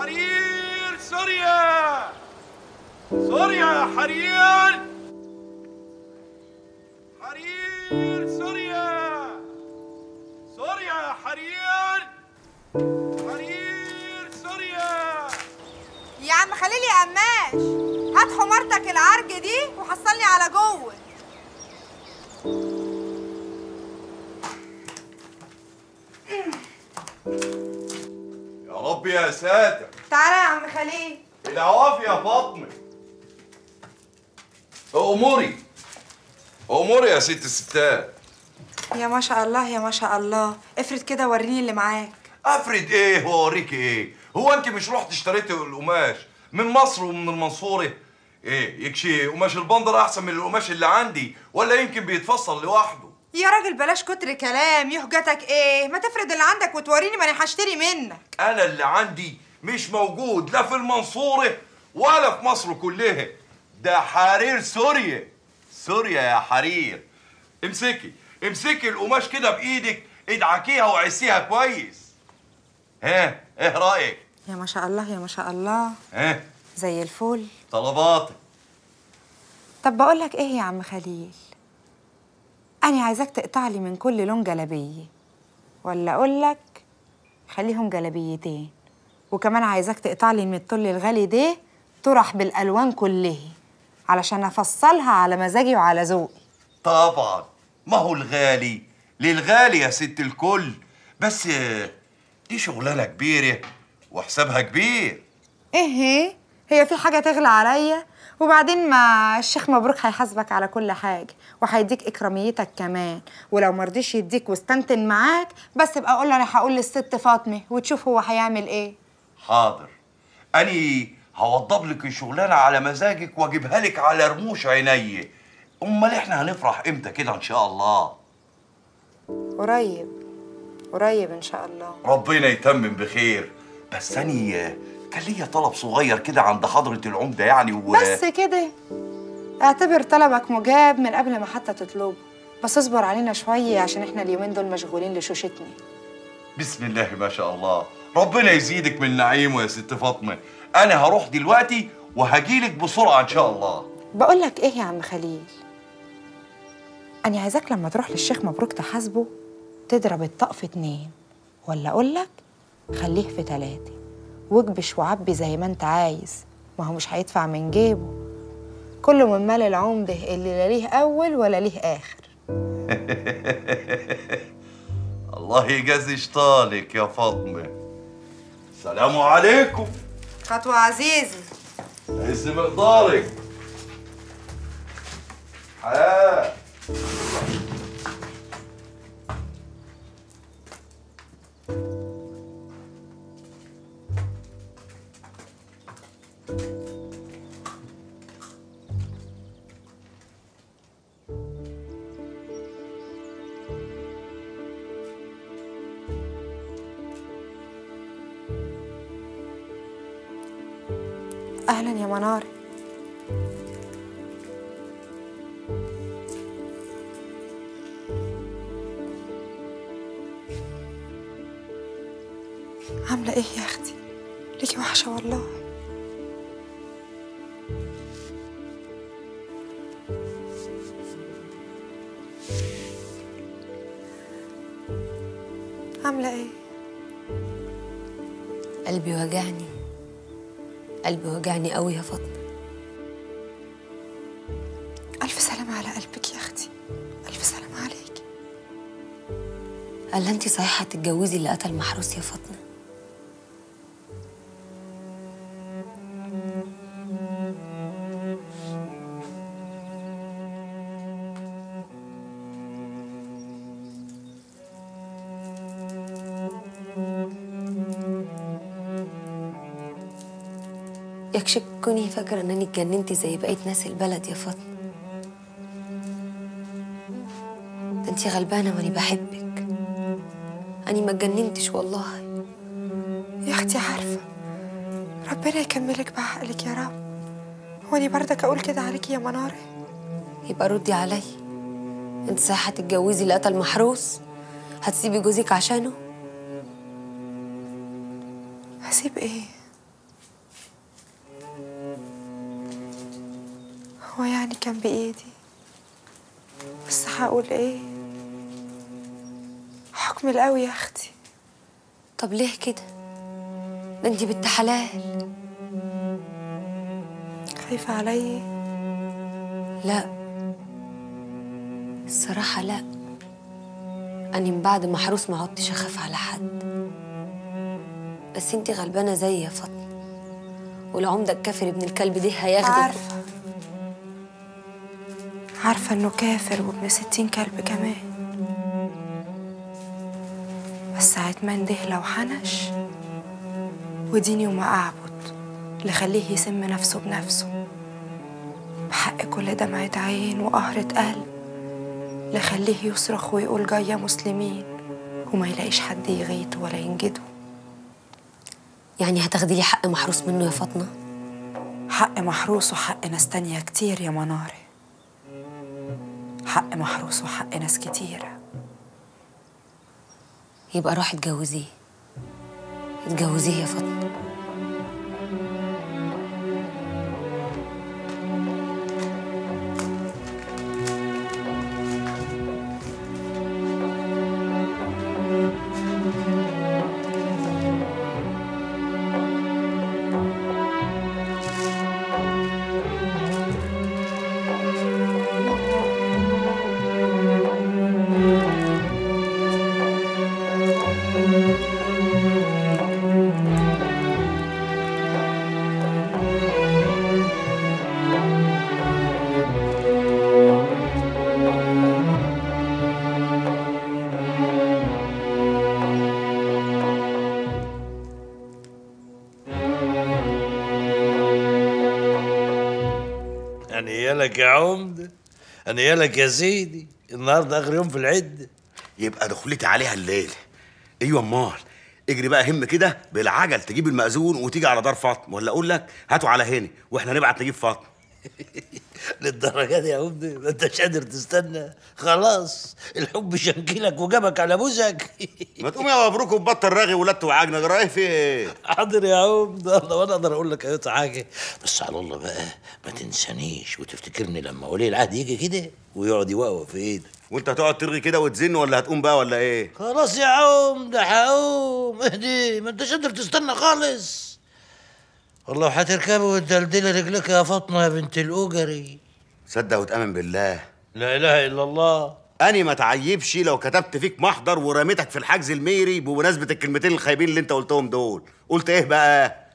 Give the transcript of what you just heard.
حرير سوريا سوريا يا حرير حرير سوريا سوريا يا حرير حرير سوريا يا عم خليل يا قماش هات حمارتك العرج دي وحصلني على جوه يا رب يا ساتر تعالى يا عم خليل العوافي يا فاطمه اموري اموري يا ست الستات يا ما شاء الله يا ما شاء الله افرض كده وريني اللي معاك افرد ايه واوريك ايه هو انت مش رحت اشتريتي القماش من مصر ومن المنصوره ايه يكشي قماش البندر احسن من القماش اللي عندي ولا يمكن بيتفصل لوحده يا راجل بلاش كتر كلام يهجتك ايه ما تفرض اللي عندك وتوريني ما انا هشتري منك انا اللي عندي مش موجود لا في المنصوره ولا في مصر كلها ده حرير سوريا سوريا يا حرير امسكي امسكي القماش كده بايدك ادعكيها وعسيها كويس ها ايه رايك يا ما شاء الله يا ما شاء الله ها زي الفل طلباتك طب بقول لك ايه يا عم خليل انا عايزاك تقطع لي من كل لون جلابيه ولا اقول لك خليهم جلابيتين وكمان عايزاك تقطع لي من الطل الغالي ده طرح بالالوان كلها علشان افصلها على مزاجي وعلى ذوقي طبعا ما هو الغالي للغالي يا ست الكل بس آه، دي شغلانه كبيره وحسابها كبير ايه هي هي في حاجه تغلى عليا وبعدين ما الشيخ مبروك هيحاسبك على كل حاجه وهيديك اكراميتك كمان ولو مرضيش يديك واستنتن معاك بس ابقى قول له انا هقول للست فاطمه وتشوف هو هيعمل ايه حاضر اني هوضب لك الشغلانه على مزاجك واجيبها لك على رموش عيني امال احنا هنفرح امتى كده ان شاء الله قريب قريب ان شاء الله ربنا يتمم بخير بس اني آه، كان ليا طلب صغير كده عند حضره العمده يعني و... بس كده اعتبر طلبك مجاب من قبل ما حتى تطلبه بس اصبر علينا شويه عشان احنا اليومين دول مشغولين لشوشتني بسم الله ما شاء الله ربنا يزيدك من نعيمه يا ست فاطمه انا هروح دلوقتي وهجيلك بسرعه ان شاء الله بقول لك ايه يا عم خليل انا عايزاك لما تروح للشيخ مبروك تحاسبه تضرب الطقف اتنين ولا اقول لك خليه في تلاتة واكبش وعبي زي ما انت عايز ما هو مش هيدفع من جيبه كله من مال العمده اللي لا ليه اول ولا ليه اخر الله يجازي شطالك يا فاطمه السلام عليكم خطوه عزيزي عز مقدارك حياه اهلا يا منار عامله ايه يا اختي ليكي وحشه والله عامله ايه قلبي وجعني قلبي وجعني قوي يا فاطمه الف سلامه على قلبك يا اختي الف سلامه عليكي قال انت صحيح هتتجوزي اللي قتل محروس يا فاطمه يكشك كوني فاكره انني اتجننتي زي بقيه ناس البلد يا فاطمه ده انتي غلبانه واني بحبك اني ما اتجننتش والله يا اختي عارفه ربنا يكملك بعقلك يا رب واني برضك اقول كده عليكي يا مناره يبقى ردي علي انت صح هتتجوزي اللي قتل محروس هتسيبي جوزك عشانه هسيب ايه هو يعني كان بإيدي بس هقول إيه حكم القوي يا أختي طب ليه كده ده انتي بنت حلال خايفة عليا لا الصراحة لا أني من بعد ما حروس ما عدتش أخاف على حد بس انتي غلبانة زي يا فاطمة والعمدة الكافر ابن الكلب ده هياخدك عارفة عارفة إنه كافر وابن ستين كلب كمان بس ساعة ما انده لو حنش وديني وما أعبد لخليه يسم نفسه بنفسه بحق كل دمعة عين وقهرة قلب لخليه يصرخ ويقول جاية مسلمين وما يلاقيش حد يغيته ولا ينجده يعني هتاخدي لي حق محروس منه يا فاطمة حق محروس وحق ناس تانية كتير يا مناري حق محروس وحق ناس كتيرة يبقى روحي اتجوزيه اتجوزيه يا فاطمة أنا يالك يا عمدة أنا يالك يا سيدي النهاردة آخر يوم في العدة يبقى دخلتي عليها الليل ايوه امال اجري بقى هم كده بالعجل تجيب المأذون وتيجي على دار فاطمه ولا اقول لك هاتوا على هنا واحنا نبعت نجيب فاطمه للدرجة دي يا عمدة ما أنتش قادر تستنى خلاص الحب شنكلك وجابك على بوزك ما تقوم يا مبروك وبطل رغي ولدت وعجنه جرايه في ايه حاضر يا عمدة الله وأنا أقدر أقول لك أي حاجة بس على الله بقى ما تنسانيش وتفتكرني لما ولي العهد يجي كده ويقعد يوقف في إيدك وانت هتقعد ترغي كده وتزن ولا هتقوم بقى ولا ايه خلاص يا عمدة هقوم اهدي ما انتش قادر تستنى خالص والله هتركبي وتدلدلي رجلك يا فاطمة يا بنت الأجري صدق وتامن بالله لا إله إلا الله اني ما تعيبش لو كتبت فيك محضر ورميتك في الحجز الميري بمناسبه الكلمتين الخايبين اللي انت قلتهم دول قلت ايه بقى